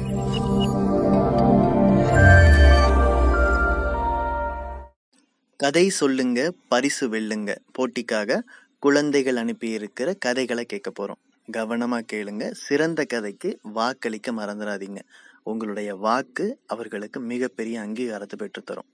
கதை சொல்லுங்க பரிசு வெல்லுங்க போட்டிக்காக குழந்தைகள் அனுப்பியிருக்கிற கதைகளை கேட்க போறோம் கவனமா கேளுங்க சிறந்த கதைக்கு வாக்களிக்க மறந்துடாதீங்க உங்களுடைய வாக்கு அவர்களுக்கு மிகப்பெரிய அங்கீகாரத்தை பெற்றுத்தரும்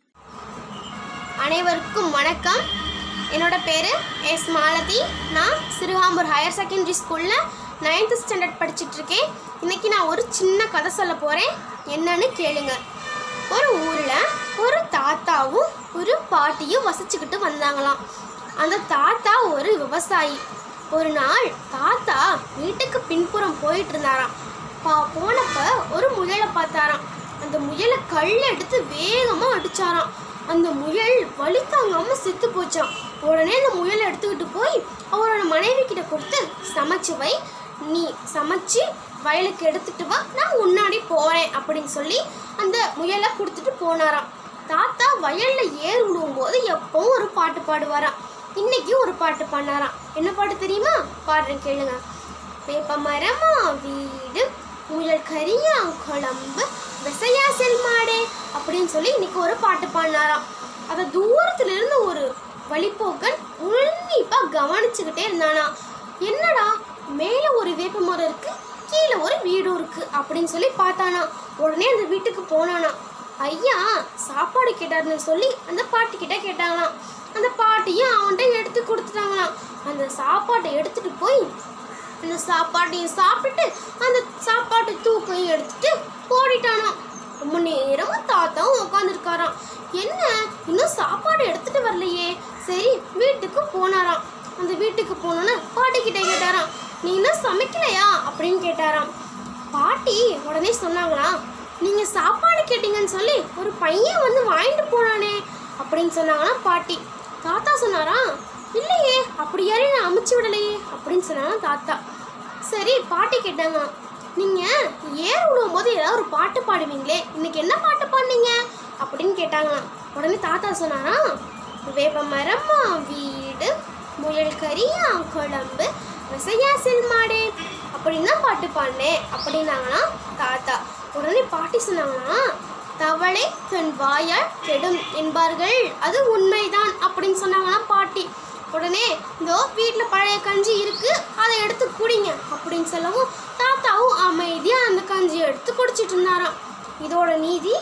அனைவருக்கும் வணக்கம் என்னோட பேர் எஸ் மாலதி நான் சிறுகாம்பூர் ஹையர் செகண்டரி ஸ்கூலில் நைன்த் ஸ்டாண்டர்ட் படிச்சுட்டு இருக்கேன் இன்னைக்கு நான் ஒரு சின்ன கதை சொல்ல போகிறேன் என்னன்னு கேளுங்க ஒரு ஊரில் ஒரு தாத்தாவும் ஒரு பாட்டியும் வசிச்சுக்கிட்டு வந்தாங்களாம் அந்த தாத்தா ஒரு விவசாயி ஒரு நாள் தாத்தா வீட்டுக்கு பின்புறம் போயிட்டு இருந்தாராம் பா போனப்ப ஒரு முயலை பார்த்தாராம் அந்த முயலை கல் எடுத்து வேகமா அடிச்சாராம் அந்த முயல் வலி தாங்காம செத்து போச்சாம் உடனே அந்த முயலை எடுத்துக்கிட்டு போய் அவரோட மனைவி கிட்ட கொடுத்து சமைச்சு வை நீ சமைச்சு வயலுக்கு எடுத்துட்டு வா நான் முன்னாடி போறேன் அப்படின்னு சொல்லி அந்த முயலை கொடுத்துட்டு போனாராம் தாத்தா வயல்ல ஏர் விடுவும் போது எப்பவும் ஒரு பாட்டு பாடுவாராம் இன்னைக்கு ஒரு பாட்டு பண்ணாராம் என்ன பாட்டு தெரியுமா பாடுறேன் கேளுங்க வேப்ப மரமா வீடு முயல் கரியா குழம்பு விசையா செல்மாடே அப்படின்னு சொல்லி இன்னைக்கு ஒரு பாட்டு பாடினாராம் அதை தூரத்துல இருந்து ஒரு வழிப்போக்கன் உன்னிப்பா கவனிச்சுக்கிட்டே இருந்தானா என்னடா மேல ஒரு வேப்ப மரம் இருக்கு கீழே ஒரு வீடும் இருக்கு அப்படின்னு சொல்லி பார்த்தானா உடனே அந்த வீட்டுக்கு போனானா ஐயா சாப்பாடு கேட்டாருன்னு சொல்லி அந்த பாட்டி கிட்ட கேட்டாங்களாம் அந்த பாட்டியும் அவன்கிட்ட எடுத்து கொடுத்துட்டாங்களாம் அந்த சாப்பாட்டை எடுத்துட்டு போய் அந்த சாப்பாட்டையும் சாப்பிட்டு அந்த சாப்பாட்டு தூக்கையும் எடுத்துட்டு ஓடிட்டானாம் ரொம்ப நேரமா தாத்தாவும் உட்காந்துருக்காராம் என்ன இன்னும் சாப்பாடு எடுத்துட்டு வரலையே சரி வீட்டுக்கு போனாராம் அந்த வீட்டுக்கு போனோன்னு பாட்டி கிட்ட கேட்டாராம் நீ இன்னும் சமைக்கலையா அப்படின்னு கேட்டாராம் பாட்டி உடனே சொன்னாங்களாம் நீங்க சாப்பாடு கேட்டீங்கன்னு சொல்லி ஒரு பையன் வந்து வாங்கிட்டு போனானே அப்படின்னு சொன்னாங்களாம் பாட்டி தாத்தா சொன்னாராம் இல்லையே அப்படி யாரையும் நான் அமுச்சு விடலையே அப்படின்னு சொன்னாங்களாம் தாத்தா சரி பாட்டி கேட்டாங்க நீங்க ஏர் விடுவும் போது ஏதாவது ஒரு பாட்டு பாடுவீங்களே இன்னைக்கு என்ன பாட்டு பாடுனீங்க அப்படின்னு கேட்டாங்களாம் உடனே தாத்தா சொன்னாராம் வேப்ப மரமா வீடு முயல் கரியா குழம்பு விசையா செல்மாடே அப்படின்னு தான் பாட்டு பாடினேன் அப்படின்னாங்களாம் தாத்தா உடனே பாட்டி சொன்னாங்களாம் தவளை தன் வாயால் கெடும் என்பார்கள் அது உண்மைதான் அப்படின்னு சொன்னாங்களாம் பாட்டி உடனே இதோ வீட்டில் பழைய கஞ்சி இருக்கு அதை எடுத்து குடிங்க அப்படின்னு சொல்லவும் தாத்தாவும் அமைதியாக அந்த கஞ்சியை எடுத்து குடிச்சிட்டு இருந்தாராம் இதோட நீதி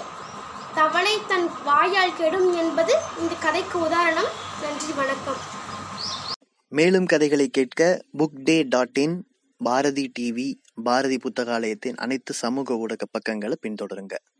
தவளை தன் வாயால் கெடும் என்பது இந்த கதைக்கு உதாரணம் நன்றி வணக்கம் மேலும் கதைகளை கேட்க book day dot in Bharathi TV Bharathi புத்தகாலயத்தின் அனைத்து சமூக ஊடக பக்கங்களை பின்தொடருங்க